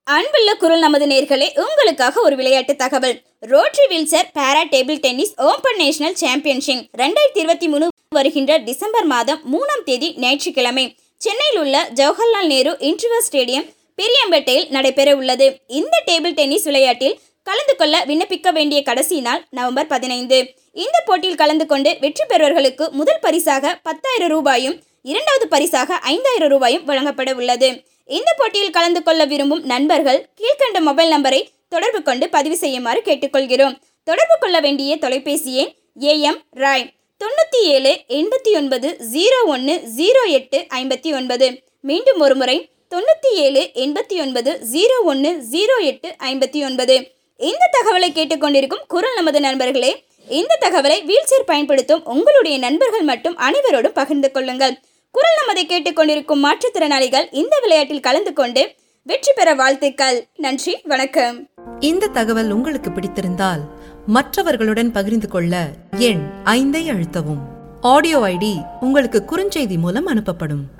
அன்புள்ள குரல் நமது நேர்களே உங்களுக்காக ஒரு விளையாட்டு தகவல் rotary wheelchair para table tennis open national championship ரெண்டாயிரத்தி இருபத்தி மூணு வருகின்ற டிசம்பர் மாதம் மூணாம் தேதி ஞாயிற்றுக்கிழமை சென்னையில் உள்ள ஜவஹர்லால் நேரு இன்டர்வர் ஸ்டேடியம் பெரியம்பேட்டையில் நடைபெற உள்ளது இந்த டேபிள் டென்னிஸ் விளையாட்டில் கலந்து கொள்ள விண்ணப்பிக்க வேண்டிய கடைசி நாள் நவம்பர் பதினைந்து இந்த போட்டியில் கலந்து கொண்டு வெற்றி பெறுவர்களுக்கு முதல் பரிசாக பத்தாயிரம் ரூபாயும் இரண்டாவது பரிசாக ஐந்தாயிரம் ரூபாயும் வழங்கப்பட உள்ளது இந்த போட்டியில் கலந்து கொள்ள விரும்பும் நண்பர்கள் கீழ்க்கண்ட மொபைல் நம்பரை தொடர்பு கொண்டு பதிவு செய்யுமாறு கேட்டுக்கொள்கிறோம் தொடர்பு கொள்ள வேண்டிய தொலைபேசி எண் ஏஎம் ராய் தொண்ணூற்றி ஏழு எண்பத்தி ஒன்பது ஜீரோ ஒன்று ஜீரோ எட்டு ஐம்பத்தி ஒன்பது மீண்டும் ஒரு முறை தொண்ணூற்றி ஏழு எண்பத்தி ஒன்பது ஜீரோ ஒன்று ஜீரோ எட்டு ஐம்பத்தி ஒன்பது இந்த தகவலை கேட்டுக்கொண்டிருக்கும் குரல் நமது நண்பர்களே இந்த தகவலை வீல்சேர் பயன்படுத்தும் உங்களுடைய நண்பர்கள் மட்டும் அனைவரோடும் பகிர்ந்து கொள்ளுங்கள் குரல் நமதை கேட்டுக்கொண்டிருக்கும் மாற்றுத்திறனாளிகள் இந்த விளையாட்டில் கலந்து கொண்டு வெற்றி பெற வாழ்த்துக்கள் நன்றி வணக்கம் இந்த தகவல் உங்களுக்கு பிடித்திருந்தால் மற்றவர்களுடன் பகிர்ந்து கொள்ள எண் ஐந்தை அழுத்தவும் ஆடியோ ஐடி உங்களுக்கு குறுஞ்செய்தி மூலம் அனுப்பப்படும்